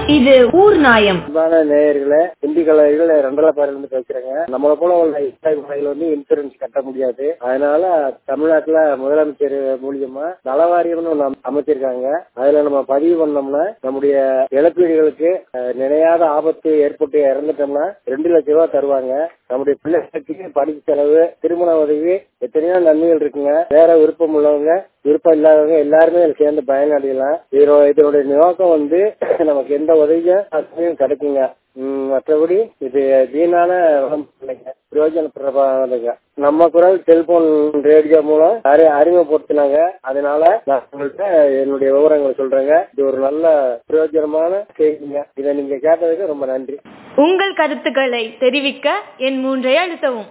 இது ஊர் நாயம் அன்பான நேயர்களே இந்தி கலைஞர்கள் ரெண்டலப்பாறையில இருந்து பேசுறேங்க நம்மளை போல உள்ள விவசாய முறைகள் வந்து இன்சூரன்ஸ் கட்ட முடியாது அதனால தமிழ்நாட்டுல முதலமைச்சர் மூலியமா நலவாரியம்னு ஒண்ணு அம- அமைச்சிருக்காங்க அதுல நம்ம பதிவு பண்ணோம்னா நம்முடைய இழப்பீடுகளுக்கு அஹ், நினையாத ஆபத்து ஏற்பட்டு இறந்துட்டோம்னா ரெண்டு லட்சம் ரூபாய் தருவாங்க நம்முடைய பிள்ளைகளுக்கு படிப்பு செலவு திருமண உதவி எத்தனையோ நன்மைகள் இருக்குங்க வேற விருப்பம் உள்ளவங்க விருப்பம் இல்லாதவங்க எல்லாருமே இதுல சேர்ந்து பயனடையலாம் இதோ- இதனுடைய நோக்கம் வந்து நமக்கு எந்த உதவியும் அதுவும் கிடைக்குங்க ம், மற்றபடி இது வீணான விளம்பரம் இல்லைங்க பிரயோஜனப்படுறதுங்க நம்ம குரல் செல்போன் ரேடியோ மூலம் அறி- அறிமுகப்படுத்தினாங்க அதனால நான் உங்கள்கிட்ட என்னுடைய விவரங்களை சொல்றேங்க இது ஒரு நல்ல பிரயோஜனமான செய்திங்க இதை நீங்க கேட்டதுக்கு ரொம்ப நன்றி உங்கள் கருத்துக்களை தெரிவிக்க என் மூன்றை அழுத்தவும்